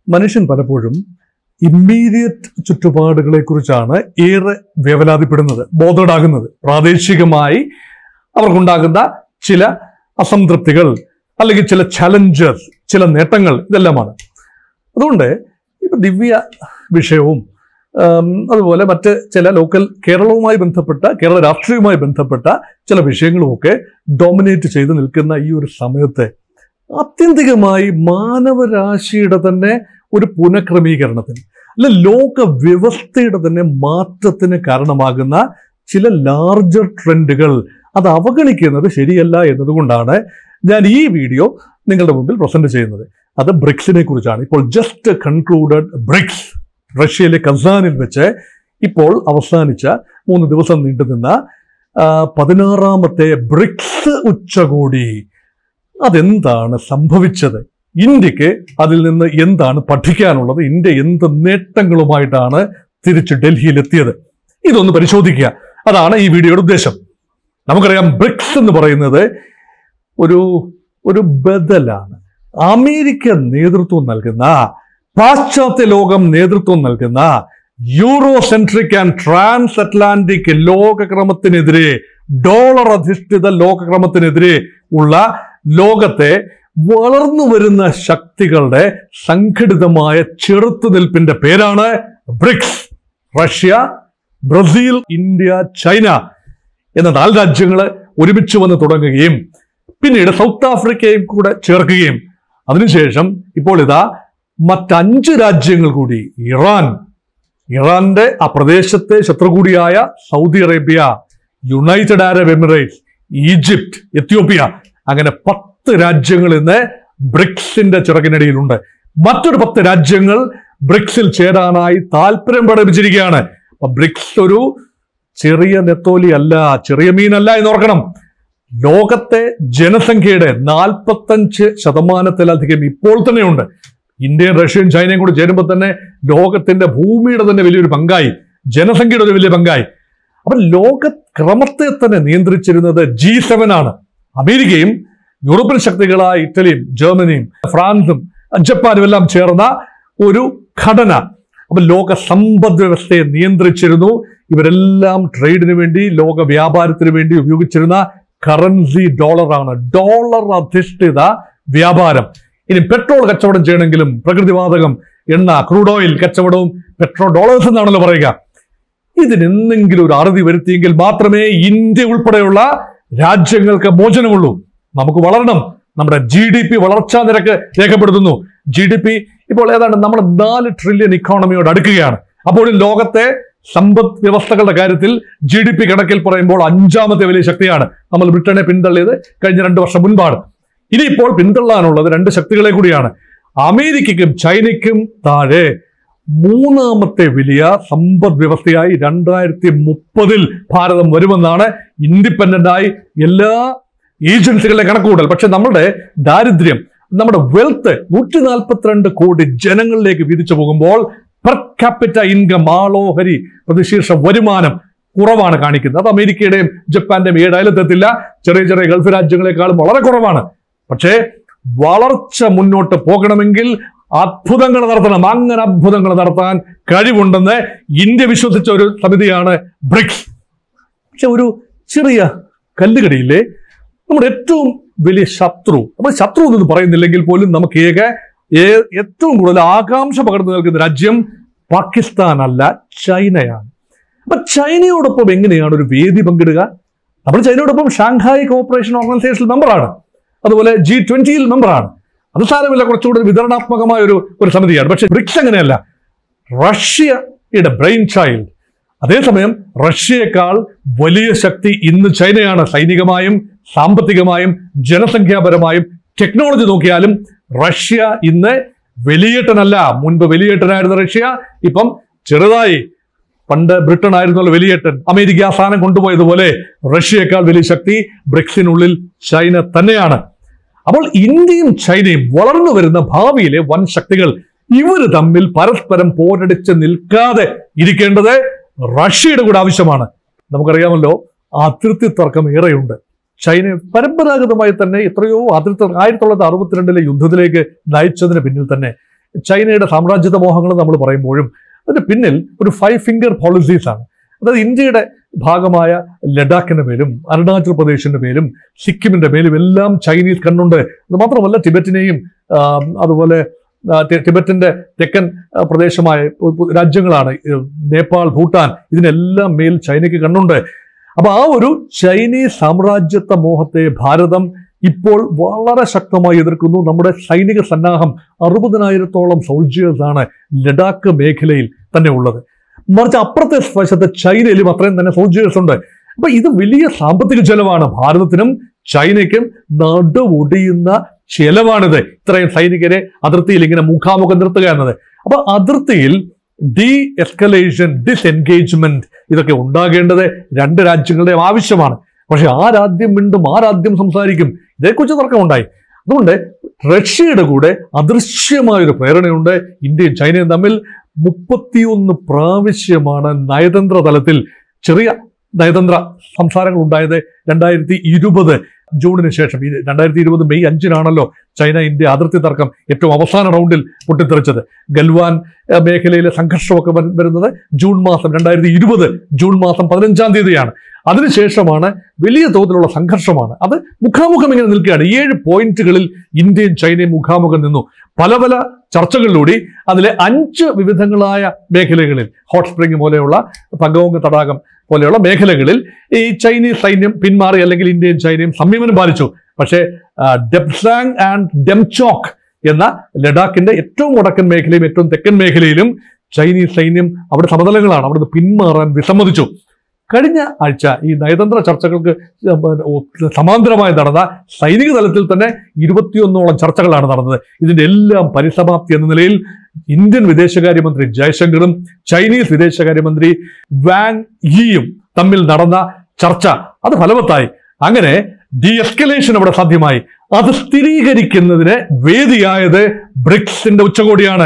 മനുഷ്യൻ പലപ്പോഴും ഇമ്മീഡിയറ്റ് ചുറ്റുപാടുകളെ കുറിച്ചാണ് ഏറെ വേവലാതിപ്പെടുന്നത് ബോധേഡാകുന്നത് പ്രാദേശികമായി അവർക്കുണ്ടാകുന്ന ചില അസംതൃപ്തികൾ അല്ലെങ്കിൽ ചില ചലഞ്ചസ് ചില നേട്ടങ്ങൾ ഇതെല്ലാമാണ് അതുകൊണ്ട് ഇപ്പൊ ദിവ്യ വിഷയവും ആം, അതുപോലെ മറ്റ് ചില ലോക്കൽ കേരളവുമായി ബന്ധപ്പെട്ട കേരള രാഷ്ട്രീയവുമായി ബന്ധപ്പെട്ട ചില വിഷയങ്ങളുമൊക്കെ ഡോമിനേറ്റ് ചെയ്ത് നിൽക്കുന്ന ഈ ഒരു സമയത്ത് ആത്യന്തികമായി മാനവരാശിയുടെ തന്നെ ഒരു പുനഃക്രമീകരണത്തിന് അല്ലെ ലോക വ്യവസ്ഥയുടെ തന്നെ മാറ്റത്തിന് കാരണമാകുന്ന ചില ലാർജർ ട്രെൻഡുകൾ അത് അവഗണിക്കുന്നത് ശരിയല്ല എന്നതുകൊണ്ടാണ് ഞാൻ ഈ വീഡിയോ നിങ്ങളുടെ മുമ്പിൽ പ്രസന്റ് ചെയ്യുന്നത് അത് ബ്രിക്സിനെ കുറിച്ചാണ് ഇപ്പോൾ ജസ്റ്റ് കൺക്ലൂഡഡ് ബ്രിക്സ് റഷ്യയിലെ കസാനിൽ വെച്ച് ഇപ്പോൾ അവസാനിച്ച മൂന്ന് ദിവസം നീണ്ടുനിന്ന ആ, പതിനാറാമത്തെ ബ്രിക്സ് ഉച്ചകോടി അതെന്താണ് സംഭവിച്ചത് ഇന്ത്യക്ക് അതിൽ നിന്ന് എന്താണ് പഠിക്കാനുള്ളത് ഇന്ത്യ എന്ത് നേട്ടങ്ങളുമായിട്ടാണ് തിരിച്ച് ഡൽഹിയിൽ എത്തിയത് ഇതൊന്ന് പരിശോധിക്കുക അതാണ് ഈ വീഡിയോയുടെ ഉദ്ദേശം നമുക്കറിയാം ബ്രിക്സ് എന്ന് പറയുന്നത് ഒരു ഒരു ബദലാണ് അമേരിക്ക നേതൃത്വം നൽകുന്ന പാശ്ചാത്യ ലോകം നേതൃത്വം നൽകുന്ന Eurocentric and transatlantic ലോകക്രമത്തിനെതിരെ ഡോളർ അധിഷ്ഠിത ലോകക്രമത്തിനെതിരെ ഉള്ള ലോകത്തെ വളർന്നു വരുന്ന ശക്തികളുടെ സംഘടിതമായ ചെറുത്തുനിൽപ്പിന്റെ പേരാണ് BRICS Russia Brazil India China എന്ന നാല് രാജ്യങ്ങൾ ഒരുമിച്ച് വന്ന് തുടങ്ങുകയും പിന്നീട് സൗത്ത് ആഫ്രിക്കയും കൂടെ ചേർക്കുകയും അതിനുശേഷം ഇപ്പോൾ ഇതാ മറ്റഞ്ച് രാജ്യങ്ങൾ കൂടി ഇറാൻ ഇറാന്റെ ആ പ്രദേശത്തെ ശത്രു കൂടിയായ Saudi Arabia United Arab Emirates Egypt Ethiopia അങ്ങനെ പത്ത് രാജ്യങ്ങൾ ഇന്ന് ബ്രിക്സിന്റെ ചിറകിനടിയിലുണ്ട് മറ്റൊരു പത്ത് രാജ്യങ്ങൾ ബ്രിക്സിൽ ചേരാനായി താല്പര്യം പ്രകടിപ്പിച്ചിരിക്കുകയാണ് അപ്പൊ ബ്രിക്സ് ഒരു ചെറിയ നെത്തോലി അല്ല ചെറിയ മീനല്ല എന്ന് ഓർക്കണം ലോകത്തെ ജനസംഖ്യയുടെ നാൽപ്പത്തഞ്ച് ശതമാനത്തിലധികം ഇപ്പോൾ തന്നെയുണ്ട് ഇന്ത്യയും റഷ്യയും ചൈനയും കൂടി ചേരുമ്പോൾ തന്നെ ലോകത്തിന്റെ ഭൂമിയുടെ തന്നെ വലിയൊരു പങ്കായി ജനസംഖ്യയുടെ ഒരു വലിയ പങ്കായി അപ്പൊ ലോക ക്രമത്തെ തന്നെ നിയന്ത്രിച്ചിരുന്നത് ജി സെവൻ ആണ് അമേരിക്കയും യൂറോപ്യൻ ശക്തികളായ ഇറ്റലിയും ജർമ്മനിയും ഫ്രാൻസും ജപ്പാനും എല്ലാം ചേർന്ന ഒരു ഘടന അപ്പൊ ലോക സമ്പദ് വ്യവസ്ഥയെ നിയന്ത്രിച്ചിരുന്നു ഇവരെല്ലാം ട്രേഡിന് വേണ്ടി ലോക വ്യാപാരത്തിന് വേണ്ടി ഉപയോഗിച്ചിരുന്ന കറൻസി ഡോളറാണ് ഡോളർ അധിഷ്ഠിത വ്യാപാരം ഇനി പെട്രോൾ കച്ചവടം ചെയ്യണമെങ്കിലും പ്രകൃതിവാതകം എണ്ണ ക്രൂഡ് ഓയിൽ കച്ചവടവും പെട്രോൾ ഡോളേഴ്സ് എന്നാണല്ലോ പറയുക ഇതിനെന്തെങ്കിലും ഒരു അറുതി വരുത്തിയെങ്കിൽ മാത്രമേ ഇന്ത്യ ഉൾപ്പെടെയുള്ള രാജ്യങ്ങൾക്ക് മോചനമുള്ളൂ നമുക്ക് വളരണം നമ്മുടെ ജി ഡി പി വളർച്ചാ നിരക്ക് രേഖപ്പെടുത്തുന്നു ജി ഡി പി ഇപ്പോൾ ഏതാണ്ട് നമ്മൾ നാല് ട്രില്യൺ ഇക്കോണമിയോട് അടുക്കുകയാണ് അപ്പോഴും ലോകത്തെ സമ്പദ് വ്യവസ്ഥകളുടെ കാര്യത്തിൽ ജി ഡി പി കണക്കിൽ പറയുമ്പോൾ അഞ്ചാമത്തെ വലിയ ശക്തിയാണ് നമ്മൾ ബ്രിട്ടനെ പിന്തള്ളിയത് കഴിഞ്ഞ രണ്ട് വർഷം മുൻപാണ് ഇനിയിപ്പോൾ പിന്തള്ളാനുള്ളത് രണ്ട് ശക്തികളെ കൂടിയാണ് അമേരിക്കയ്ക്കും ചൈനയ്ക്കും താഴെ മൂന്നാമത്തെ വലിയ സമ്പദ് വ്യവസ്ഥയായി രണ്ടായിരത്തി മുപ്പതിൽ ഭാരതം വരുമെന്നാണ് ഇൻഡിപെൻഡന്റ് ആയി എല്ലാ ഏജൻസികളുടെ കണക്കുകൂടൽ പക്ഷെ നമ്മുടെ ദാരിദ്ര്യം നമ്മുടെ വെൽത്ത് നൂറ്റി നാൽപ്പത്തിരണ്ട് കോടി ജനങ്ങളിലേക്ക് വീതിച്ചു പോകുമ്പോൾ പെർ ക്യാപിറ്റ ഇൻകം ആളോഹരി പ്രതിശീർഷ വരുമാനം കുറവാണ് കാണിക്കുന്നത് അത് അമേരിക്കയുടെയും ജപ്പാന്റെയും ഏഴ് അയലത്തെത്തില്ല ചെറിയ ചെറിയ ഗൾഫ് രാജ്യങ്ങളെക്കാളും വളരെ കുറവാണ് പക്ഷേ വളർച്ച മുന്നോട്ട് പോകണമെങ്കിൽ അത്ഭുതങ്ങൾ നടത്തണം അങ്ങനെ അത്ഭുതങ്ങൾ നടത്താൻ കഴിവുണ്ടെന്ന് ഇന്ത്യ വിശ്വസിച്ച ഒരു സമിതിയാണ് ബ്രിക്സ് പക്ഷെ ഒരു ചെറിയ കല്ലുകടിയില്ലേ നമ്മുടെ ഏറ്റവും വലിയ ശത്രു നമ്മൾ ശത്രു എന്നൊന്നും പറയുന്നില്ലെങ്കിൽ പോലും നമുക്ക് ഏക ഏ- ഏറ്റവും കൂടുതൽ ആകാംക്ഷ പകർന്നു നൽകുന്ന രാജ്യം പാകിസ്ഥാൻ അല്ല ചൈനയാണ് അപ്പൊ ചൈനയോടൊപ്പം എങ്ങനെയാണ് ഒരു വേദി പങ്കിടുക നമ്മൾ ചൈനയോടൊപ്പം ഷാങ്ഹായ് കോപ്പറേഷൻ ഓർഗനൈസേഷൻ മെമ്പറാണ് അതുപോലെ ജി ട്വന്റിയിൽ മെമ്പറാണ് അത് സാരമില്ല കുറച്ചുകൂടി വിതരണാത്മകമായ ഒരു ഒരു സമിതിയാണ് പക്ഷെ ബ്രിക്സ് അങ്ങനെയല്ല റഷ്യയുടെ ബ്രെയിൻ ചൈൽഡ് അതേസമയം റഷ്യയേക്കാൾ വലിയ ശക്തി ഇന്ന് ചൈനയാണ് സൈനികമായും സാമ്പത്തികമായും ജനസംഖ്യാപരമായും ടെക്നോളജി നോക്കിയാലും റഷ്യ ഇന്ന് വലിയേട്ടനല്ല മുൻപ് വലിയേട്ടനായിരുന്ന റഷ്യ ഇപ്പം ചെറുതായി പണ്ട് ബ്രിട്ടൻ ആയിരുന്നല്ലോ വലിയേട്ടൻ അമേരിക്ക ആ സ്ഥാനം കൊണ്ടുപോയതുപോലെ റഷ്യയേക്കാൾ വലിയ ശക്തി ബ്രിക്സിനുള്ളിൽ ചൈന തന്നെയാണ് അപ്പോൾ ഇന്ത്യയും ചൈനയും വളർന്നു വരുന്ന ഭാവിയിലെ വൻ ശക്തികൾ ഇവർ തമ്മിൽ പരസ്പരം പോരടിച്ച് നിൽക്കാതെ ഇരിക്കേണ്ടത് റഷ്യയുടെ കൂടെ ആവശ്യമാണ് നമുക്കറിയാമല്ലോ അതിർത്തി തർക്കം ഏറെയുണ്ട് ചൈന പരമ്പരാഗതമായി തന്നെ എത്രയോ അതിർത്തി ആയിരത്തി തൊള്ളായിരത്തി അറുപത്തിരണ്ടിലെ യുദ്ധത്തിലേക്ക് നയിച്ചതിന് പിന്നിൽ തന്നെ ചൈനയുടെ സാമ്രാജ്യത്വ മോഹങ്ങൾ നമ്മൾ പറയുമ്പോഴും അതിന്റെ പിന്നിൽ ഒരു ഫൈവ് ഫിംഗർ പോളിസീസ് ആണ് അതായത് ഇന്ത്യയുടെ ഭാഗമായ ലഡാക്കിന്റെ മേലും അരുണാചൽ പ്രദേശിന്റെ മേലും സിക്കിമിന്റെ മേലും എല്ലാം ചൈനീസ് കണ്ണുണ്ട് അത് മാത്രമല്ല ടിബറ്റിനെയും ആ, അതുപോലെ ആ, ടി- ടിബറ്റിന്റെ തെക്കൻ ആ, പ്രദേശമായ പു- പു- രാജ്യങ്ങളാണ് ഈ നേപ്പാൾ ഭൂട്ടാൻ ഇതിനെല്ലാം മേൽ ചൈനയ്ക്ക് കണ്ണുണ്ട് അപ്പൊ ആ ഒരു ചൈനീസ് സാമ്രാജ്യത്വ മോഹത്തെ ഭാരതം ഇപ്പോൾ വളരെ ശക്തമായി എതിർക്കുന്നു നമ്മുടെ സൈനിക സന്നാഹം അറുപതിനായിരത്തോളം സോൾജിയേഴ്സ് ആണ് ലഡാക്ക് മേഖലയിൽ തന്നെ ഉള്ളത് മറിച്ച് അപ്പുറത്തെ വശത്ത് ചൈനയിലും അത്രയും തന്നെ സോൾജിയേഴ്സ് ഉണ്ട് അപ്പൊ ഇത് വലിയ സാമ്പത്തിക ചെലവാണ് ഭാരതത്തിനും ചൈനയ്ക്കും നടുവൊടിയുന്ന ചെലവാണിത് ഇത്രയും സൈനികരെ അതിർത്തിയിൽ ഇങ്ങനെ മുഖാമുഖം നിർത്തുക എന്നത് അപ്പൊ അതിർത്തിയിൽ ഡി എസ്കലേഷൻ ഡിസ്എൻഗേജ്മെന്റ് ഇതൊക്കെ ഉണ്ടാകേണ്ടത് രണ്ട് രാജ്യങ്ങളുടെയും ആവശ്യമാണ് പക്ഷെ ആരാദ്യം വീണ്ടും ആരാദ്യം സംസാരിക്കും ഇതേക്കുറിച്ച് തർക്കമുണ്ടായി അതുകൊണ്ട് റഷ്യയുടെ കൂടെ അദൃശ്യമായൊരു പ്രേരണയുണ്ട് ഇന്ത്യയും ചൈനയും തമ്മിൽ മുപ്പത്തിയൊന്ന് പ്രാവശ്യമാണ് നയതന്ത്ര തലത്തിൽ ചെറിയ നയതന്ത്ര സംസാരങ്ങൾ ഉണ്ടായത് രണ്ടായിരത്തി ഇരുപത് ജൂണിന് ശേഷം ഈ രണ്ടായിരത്തി ഇരുപത് മെയ് അഞ്ചിനാണല്ലോ ചൈന ഇന്ത്യ അതിർത്തി തർക്കം ഏറ്റവും അവസാന റൗണ്ടിൽ പൊട്ടിത്തെറിച്ചത് ഗൽവാൻ ഏഹ്, മേഖലയിലെ സംഘർഷമൊക്കെ വരു- വരുന്നത് ജൂൺ മാസം രണ്ടായിരത്തി ഇരുപത് ജൂൺ മാസം പതിനഞ്ചാം തീയതിയാണ് അതിനുശേഷമാണ് വലിയ തോതിലുള്ള സംഘർഷമാണ് അത് മുഖാമുഖം ഇങ്ങനെ നിൽക്കുകയാണ് ഏഴ് പോയിന്റുകളിൽ ഇന്ത്യയും ചൈനയും മുഖാമുഖം നിന്നു പല പല ചർച്ചകളിലൂടെ അതിലെ അഞ്ച് വിവിധങ്ങളായ മേഖലകളിൽ ഹോട്ട് സ്പ്രിംഗ് പോലെയുള്ള പഗോങ് തടാകം പോലെയുള്ള മേഖലകളിൽ ഈ ചൈനീസ് സൈന്യം പിന്മാറി അല്ലെങ്കിൽ ഇന്ത്യയും ചൈനയും സംയമനം പാലിച്ചു പക്ഷേ ആ, ഡെപ്സാങ് ആൻഡ് ഡെംചോക്ക് എന്ന ലഡാക്കിന്റെ ഏറ്റവും വടക്കൻ മേഖലയും ഏറ്റവും തെക്കൻ മേഖലയിലും ചൈനീസ് സൈന്യം അവിടെ സമതലങ്ങളാണ് അവിടുന്ന് പിന്മാറാൻ വിസമ്മതിച്ചു കഴിഞ്ഞ ആഴ്ച ഈ നയതന്ത്ര ചർച്ചകൾക്ക് സമാന്തരമായി നടന്ന സൈനിക തലത്തിൽ തന്നെ ഇരുപത്തിയൊന്നോളം ചർച്ചകളാണ് നടന്നത് ഇതിന്റെ എല്ലാം പരിസമാപ്തി എന്ന നിലയിൽ ഇന്ത്യൻ വിദേശകാര്യമന്ത്രി ജയശങ്കറും ചൈനീസ് വിദേശകാര്യമന്ത്രി വാങ് യിയും തമ്മിൽ നടന്ന ചർച്ച അത് ഫലവത്തായി അങ്ങനെ ഡി എസ്കലേഷൻ അവിടെ സാധ്യമായി അത് സ്ഥിരീകരിക്കുന്നതിന് വേദിയായത് ബ്രിക്സിന്റെ ഉച്ചകോടിയാണ്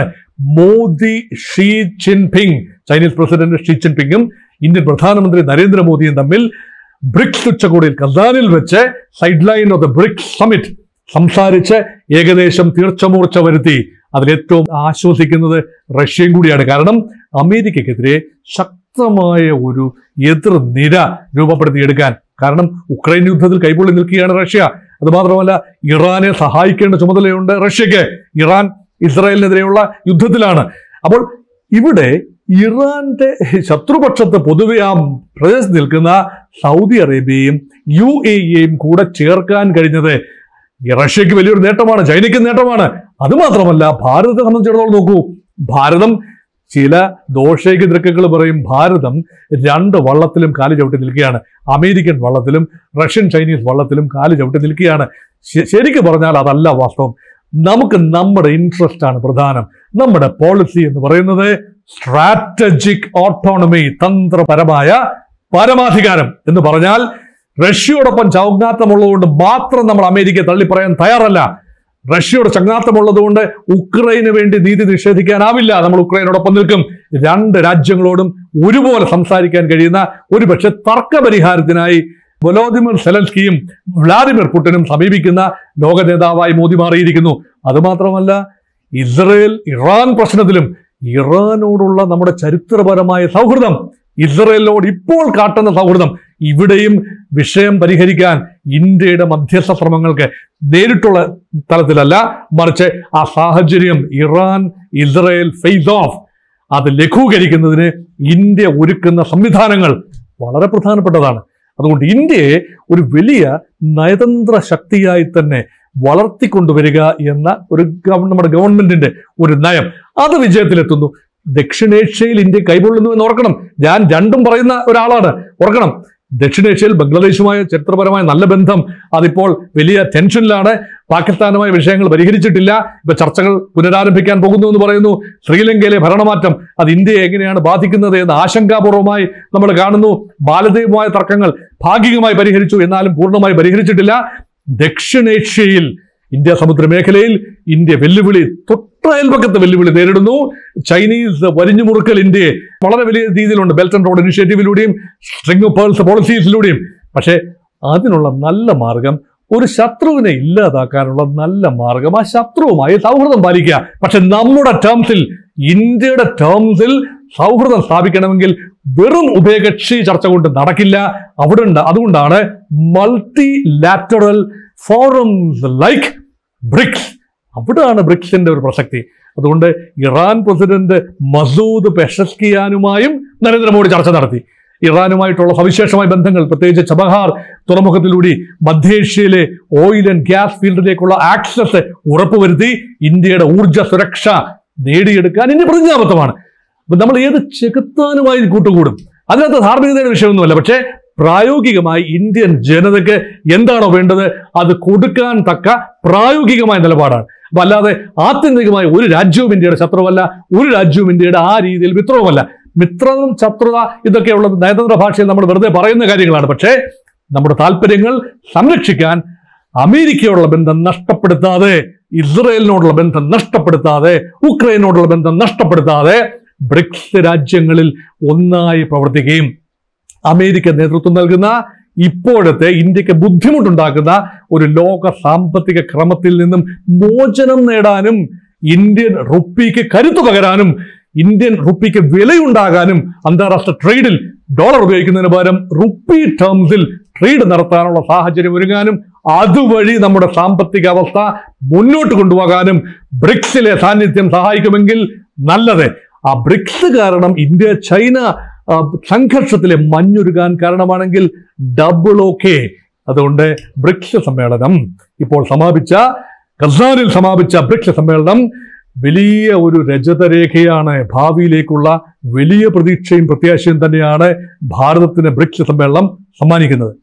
Modi Xi Jinping Chinese president Xi ജിൻപിങ്ങും ഇന്ത്യൻ പ്രധാനമന്ത്രി നരേന്ദ്രമോദിയും തമ്മിൽ ബ്രിക്സ് ഉച്ചകോടിയിൽ കസാനിൽ വെച്ച് sideline of the BRICS summit സംസാരിച്ച് ഏകദേശം തീർച്ചമൂർച്ച വരുത്തി അതിലേറ്റവും ആശ്വസിക്കുന്നത് റഷ്യയും കൂടിയാണ് കാരണം അമേരിക്കക്കെതിരെ ശക്തമായ ഒരു എതിർ നിര രൂപപ്പെടുത്തിയെടുക്കാൻ കാരണം ഉക്രൈൻ യുദ്ധത്തിൽ കൈപൊള്ളി നിൽക്കുകയാണ് റഷ്യ അത് മാത്രമല്ല ഇറാനെ സഹായിക്കേണ്ട ചുമതലയുണ്ട് റഷ്യക്ക് ഇറാൻ ഇസ്രായേലിനെതിരെയുള്ള യുദ്ധത്തിലാണ് അപ്പോൾ ഇവിടെ ഇറാന്റെ ശത്രുപക്ഷത്ത് പൊതുവെ ആ പ്രദേശത്ത് നിൽക്കുന്ന സൗദി അറേബ്യയും യു എ ഇയും കൂടെ ചേർക്കാൻ കഴിഞ്ഞത് ഈ റഷ്യക്ക് വലിയൊരു നേട്ടമാണ് ചൈനയ്ക്ക് നേട്ടമാണ് അത് മാത്രമല്ല ഭാരതത്തെ സംബന്ധിച്ചിടത്തോളം നോക്കൂ ഭാരതം ചില ദോഷൈക ദൃക്കുകൾ പറയും ഭാരതം രണ്ട് വള്ളത്തിലും കാല് ചവിട്ടി നിൽക്കുകയാണ് അമേരിക്കൻ വള്ളത്തിലും റഷ്യൻ ചൈനീസ് വള്ളത്തിലും കാല് ചവിട്ടി നിൽക്കുകയാണ് ശ- ശരിക്കും പറഞ്ഞാൽ അതല്ല വാസ്തവം നമുക്ക് നമ്മുടെ ഇൻട്രസ്റ്റ് ആണ് പ്രധാനം നമ്മുടെ പോളിസി എന്ന് പറയുന്നത് സ്ട്രാറ്റജിക് ഓട്ടോണമി തന്ത്രപരമായ പരമാധികാരം എന്ന് പറഞ്ഞാൽ റഷ്യയോടൊപ്പം ചൗങ്ങാത്തമുള്ളതുകൊണ്ട് മാത്രം നമ്മൾ അമേരിക്കയെ തള്ളിപ്പറയാൻ തയ്യാറല്ല റഷ്യയുടെ ചങ്ങാത്തമുള്ളതുകൊണ്ട് ഉക്രൈന് വേണ്ടി നീതി നിഷേധിക്കാനാവില്ല നമ്മൾ ഉക്രൈനോടൊപ്പം നിൽക്കും രണ്ട് രാജ്യങ്ങളോടും ഒരുപോലെ സംസാരിക്കാൻ കഴിയുന്ന ഒരുപക്ഷെ തർക്ക പരിഹാരത്തിനായി വൊലോദിമിർ സെലൻസ്കിയും വ്ളാദിമിർ പുടിനും സമീപിക്കുന്ന ലോക നേതാവായി മോദി മാറിയിരിക്കുന്നു അതുമാത്രമല്ല ഇസ്രയേൽ ഇറാൻ പ്രശ്നത്തിലും ഇറാനോടുള്ള നമ്മുടെ ചരിത്രപരമായ സൗഹൃദം ഇസ്രയേലിനോട് ഇപ്പോൾ കാട്ടുന്ന സൗഹൃദം ഇവിടെയും വിഷയം പരിഹരിക്കാൻ ഇന്ത്യയുടെ മധ്യസ്ഥ ശ്രമങ്ങൾക്ക് നേരിട്ടുള്ള തലത്തിലല്ല മറിച്ച് ആ സാഹചര്യം ഇറാൻ ഇസ്രയേൽ ഫേസ് ഓഫ് അത് ലഘൂകരിക്കുന്നതിന് ഇന്ത്യ ഒരുക്കുന്ന സംവിധാനങ്ങൾ വളരെ പ്രധാനപ്പെട്ടതാണ് അതുകൊണ്ട് ഇന്ത്യയെ ഒരു വലിയ നയതന്ത്ര ശക്തിയായി തന്നെ വളർത്തിക്കൊണ്ടുവരിക എന്ന ഒരു ഗവ- നമ്മുടെ ഗവൺമെന്റിന്റെ ഒരു നയം അത് വിജയത്തിലെത്തുന്നു ദക്ഷിണേഷ്യയിൽ ഇന്ത്യ കൈകൊള്ളുന്നു എന്ന് ഓർക്കണം ഞാൻ രണ്ടും പറയുന്ന ഒരാളാണ് ഓർക്കണം ദക്ഷിണേഷ്യയിൽ ബംഗ്ലാദേശുമായ ചരിത്രപരമായ നല്ല ബന്ധം അതിപ്പോൾ വലിയ ടെൻഷനിലാണ് പാകിസ്ഥാനുമായ വിഷയങ്ങൾ പരിഹരിച്ചിട്ടില്ല ഇപ്പൊ ചർച്ചകൾ പുനരാരംഭിക്കാൻ പോകുന്നു എന്ന് പറയുന്നു ശ്രീലങ്കയിലെ ഭരണമാറ്റം അത് ഇന്ത്യയെ എങ്ങനെയാണ് ബാധിക്കുന്നത് എന്ന് ആശങ്കാപൂർവമായി നമ്മൾ കാണുന്നു ബാലതീയമായ തർക്കങ്ങൾ ഭാഗികമായി പരിഹരിച്ചു എന്നാലും പൂർണ്ണമായി പരിഹരിച്ചിട്ടില്ല ദക്ഷിണേഷ്യയിൽ ഇന്ത്യ സമുദ്ര മേഖലയിൽ ഇന്ത്യ വെല്ലുവിളി തൊട്ടയൽപക്കത്തെ വെല്ലുവിളി നേരിടുന്നു ചൈനീസ് വരിഞ്ഞു മുറുക്കൽ ഇന്ത്യയെ വളരെ വലിയ രീതിയിലുണ്ട് ബെൽറ്റ് ആൻഡ് റോഡ് ഇനിഷ്യേറ്റീവിലൂടെയും സ്ട്രിംഗ് പേൾസ് പോളിസീസിലൂടെയും പക്ഷേ അതിനുള്ള നല്ല മാർഗം ഒരു ശത്രുവിനെ ഇല്ലാതാക്കാനുള്ള നല്ല മാർഗം ആ ശത്രുവുമായി സൗഹൃദം പാലിക്കുക പക്ഷെ നമ്മുടെ ടേംസിൽ ഇന്ത്യയുടെ ടേംസിൽ സൗഹൃദം സ്ഥാപിക്കണമെങ്കിൽ വെറും ഉഭയകക്ഷി ചർച്ച കൊണ്ട് നടക്കില്ല അവിടെ ഉണ്ട് അതുകൊണ്ടാണ് multilateral forums like BRICS അവിടെയാണ് ബ്രിക്സിന്റെ ഒരു പ്രസക്തി അതുകൊണ്ട് ഇറാൻ പ്രസിഡന്റ് മസൂദ് പെഷസ്കിയാനുമായും നരേന്ദ്രമോദി ചർച്ച നടത്തി ഇറാനുമായിട്ടുള്ള സവിശേഷമായ ബന്ധങ്ങൾ പ്രത്യേകിച്ച് ചബഹാർ തുറമുഖത്തിലൂടെ മധ്യേഷ്യയിലെ ഓയിൽ ആൻഡ് ഗ്യാസ് ഫീൽഡിലേക്കുള്ള ആക്സസ് ഉറപ്പുവരുത്തി ഇന്ത്യയുടെ ഊർജ്ജ സുരക്ഷ നേടിയെടുക്കാൻ ഇന്ത്യ പ്രതിജ്ഞാബദ്ധമാണ് അപ്പൊ നമ്മൾ ഏത് ചെകുത്താനുമായി കൂട്ടുകൂടും അതിനകത്ത് ധാർമ്മികതയുടെ വിഷയമൊന്നുമല്ല പക്ഷേ പ്രായോഗികമായി ഇന്ത്യൻ ജനതയ്ക്ക് എന്താണോ വേണ്ടത് അത് കൊടുക്കാൻ തക്ക പ്രായോഗികമായ നിലപാടാണ് അപ്പൊ അല്ലാതെ ആത്യന്തികമായി ഒരു രാജ്യവും ഇന്ത്യയുടെ ശത്രുവല്ല ഒരു രാജ്യവും ഇന്ത്യയുടെ ആ രീതിയിൽ മിത്രവുമല്ല മിത്രം ശത്രുത ഇതൊക്കെയുള്ളത് നയതന്ത്ര ഭാഷയിൽ നമ്മൾ വെറുതെ പറയുന്ന കാര്യങ്ങളാണ് പക്ഷേ നമ്മുടെ താല്പര്യങ്ങൾ സംരക്ഷിക്കാൻ അമേരിക്കയോടുള്ള ബന്ധം നഷ്ടപ്പെടുത്താതെ ഇസ്രയേലിനോടുള്ള ബന്ധം നഷ്ടപ്പെടുത്താതെ ഉക്രൈനോടുള്ള ബന്ധം നഷ്ടപ്പെടുത്താതെ ബ്രിക്സ് രാജ്യങ്ങളിൽ ഒന്നായി പ്രവർത്തിക്കുകയും അമേരിക്ക നേതൃത്വം നൽകുന്ന ഇപ്പോഴത്തെ ഇന്ത്യക്ക് ബുദ്ധിമുട്ടുണ്ടാക്കുന്ന ഒരു ലോക സാമ്പത്തിക ക്രമത്തിൽ നിന്നും മോചനം നേടാനും ഇന്ത്യൻ റുപ്പിക്ക് കരുത്തു പകരാനും ഇന്ത്യൻ റുപ്പിക്ക് വിലയുണ്ടാകാനും അന്താരാഷ്ട്ര ട്രേഡിൽ ഡോളർ ഉപയോഗിക്കുന്നതിന് പകരം റുപ്പി ടേംസിൽ ട്രേഡ് നടത്താനുള്ള സാഹചര്യം ഒരുങ്ങാനും അതുവഴി നമ്മുടെ സാമ്പത്തിക അവസ്ഥ മുന്നോട്ട് കൊണ്ടുപോകാനും ബ്രിക്സിലെ സാന്നിധ്യം സഹായിക്കുമെങ്കിൽ നല്ലത് ആ ബ്രിക്സ് കാരണം ഇന്ത്യ ചൈന ആ, സംഘർഷത്തിലെ മഞ്ഞുരുകാൻ കാരണമാണെങ്കിൽ ഡബിൾ ഓക്കെ അതുകൊണ്ട് ബ്രിക്സ് സമ്മേളനം ഇപ്പോൾ സമാപിച്ച കസാനിൽ സമാപിച്ച ബ്രിക്സ് സമ്മേളനം വലിയ ഒരു രജതരേഖയാണ് ഭാവിയിലേക്കുള്ള വലിയ പ്രതീക്ഷയും പ്രത്യാശയും തന്നെയാണ് ഭാരതത്തിന് ബ്രിക്സ് സമ്മേളനം സമ്മാനിക്കുന്നത്